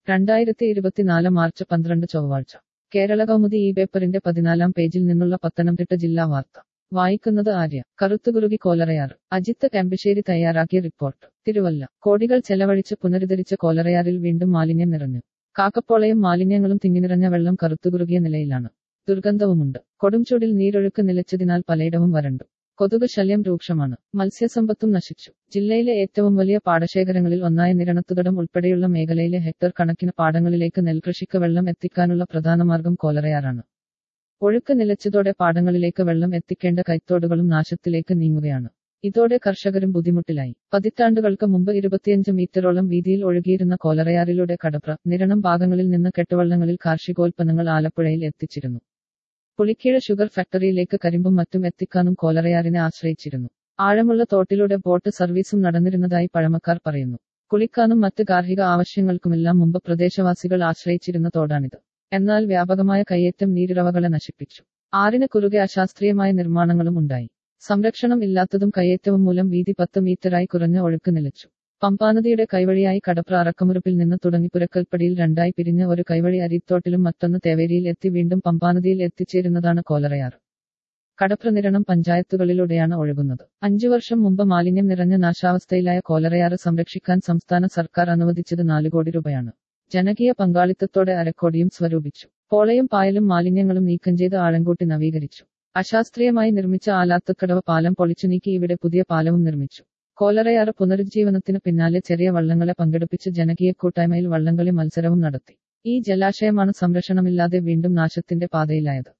രണ്ടായിരത്തി ഇരുപത്തിനാല് മാർച്ച് പന്ത്രണ്ട് ചൊവ്വാഴ്ച കേരള കൗമുദി ഈ പേപ്പറിന്റെ പതിനാലാം പേജിൽ നിന്നുള്ള പത്തനംതിട്ട ജില്ലാ വാർത്ത വായിക്കുന്നത് ആര്യ കറുത്തുകുറുകി കോലറയാർ അജിത്ത് കെമ്പശ്ശേരി തയ്യാറാക്കിയ റിപ്പോർട്ട് തിരുവല്ല കോടികൾ ചെലവഴിച്ച് പുനരുദ്ധരിച്ച കോലറയാറിൽ വീണ്ടും മാലിന്യം നിറഞ്ഞു കാക്കപ്പോളയും മാലിന്യങ്ങളും തിങ്ങിനിറഞ്ഞ വെള്ളം കറുത്തുകുറുകിയ നിലയിലാണ് ദുർഗന്ധവുമുണ്ട് കൊടുംചൂടിൽ നീരൊഴുക്ക് നിലച്ചതിനാൽ പലയിടവും വരണ്ടു കൊതുക് ശല്യം രൂക്ഷമാണ് മത്സ്യസമ്പത്തും നശിച്ചു ജില്ലയിലെ ഏറ്റവും വലിയ പാടശേഖരങ്ങളിൽ ഒന്നായ നിരണത്തുകടം ഉൾപ്പെടെയുള്ള മേഖലയിലെ ഹെക്ടർ കണക്കിന് പാടങ്ങളിലേക്ക് നെൽകൃഷിക്ക് വെള്ളം എത്തിക്കാനുള്ള പ്രധാന മാർഗം കോലറയാറാണ് ഒഴുക്ക് നിലച്ചതോടെ പാടങ്ങളിലേക്ക് വെള്ളം എത്തിക്കേണ്ട കൈത്തോടുകളും നാശത്തിലേക്ക് നീങ്ങുകയാണ് ഇതോടെ കർഷകരും ബുദ്ധിമുട്ടിലായി പതിറ്റാണ്ടുകൾക്ക് മുമ്പ് ഇരുപത്തിയഞ്ച് മീറ്ററോളം വീതിയിൽ ഒഴുകിയിരുന്ന കോലറയാറിലൂടെ കടപ്ര നിരണം ഭാഗങ്ങളിൽ നിന്ന് കെട്ടുവള്ളങ്ങളിൽ കാർഷികോൽപ്പന്നങ്ങൾ ആലപ്പുഴയിൽ എത്തിച്ചിരുന്നു പുളിക്കീഴ് ഷുഗർ ഫാക്ടറിയിലേക്ക് കരിമ്പും മറ്റും എത്തിക്കാനും കോലറയാറിനെ ആശ്രയിച്ചിരുന്നു ആഴമുള്ള തോട്ടിലൂടെ ബോട്ട് സർവീസും നടന്നിരുന്നതായി പഴമക്കാർ പറയുന്നു കുളിക്കാനും മറ്റ് ഗാർഹിക ആവശ്യങ്ങൾക്കുമെല്ലാം മുമ്പ് പ്രദേശവാസികൾ ആശ്രയിച്ചിരുന്ന തോടാണിത് എന്നാൽ വ്യാപകമായ കയ്യേറ്റം നീരുറവകളെ നശിപ്പിച്ചു ആറിന് കുറുകെ അശാസ്ത്രീയമായ നിർമ്മാണങ്ങളും ഉണ്ടായി സംരക്ഷണം ഇല്ലാത്തതും കയ്യേറ്റവും മൂലം വീതി പത്ത് മീറ്ററായി കുറഞ്ഞ ഒഴുക്ക് നിലച്ചു പമ്പാനദിയുടെ കൈവഴിയായി കടപ്ര അറക്കമുറിപ്പിൽ നിന്ന് തുടങ്ങി പുരക്കൽപ്പടിയിൽ രണ്ടായി പിരിഞ്ഞ ഒരു കൈവഴി അരിത്തോട്ടിലും മറ്റൊന്ന് തേവേരിയിൽ എത്തി വീണ്ടും പമ്പാനദിയിൽ എത്തിച്ചേരുന്നതാണ് കോലറയാർ കടപ്ര നിരണം പഞ്ചായത്തുകളിലൂടെയാണ് ഒഴുകുന്നത് അഞ്ചു വർഷം മുമ്പ് മാലിന്യം നിറഞ്ഞ നാശാവസ്ഥയിലായ കോലറയാറ് സംരക്ഷിക്കാൻ സംസ്ഥാന സർക്കാർ അനുവദിച്ചത് നാല് കോടി രൂപയാണ് ജനകീയ പങ്കാളിത്തത്തോടെ അരക്കോടിയും സ്വരൂപിച്ചു പോളയും പായലും മാലിന്യങ്ങളും നീക്കം ചെയ്ത് ആഴങ്കൂട്ടി നവീകരിച്ചു അശാസ്ത്രീയമായി നിർമ്മിച്ച ആലാത്തക്കടവ് പാലം പൊളിച്ചു നീക്കി ഇവിടെ പുതിയ പാലവും നിർമ്മിച്ചു കോലറയാറ് പുനരുജ്ജീവനത്തിന് പിന്നാലെ ചെറിയ വള്ളങ്ങളെ പങ്കെടുപ്പിച്ച് ജനകീയ കൂട്ടായ്മയിൽ വള്ളംകളി മത്സരവും നടത്തി ഈ ജലാശയമാണ് സംരക്ഷണമില്ലാതെ വീണ്ടും നാശത്തിന്റെ പാതയിലായത്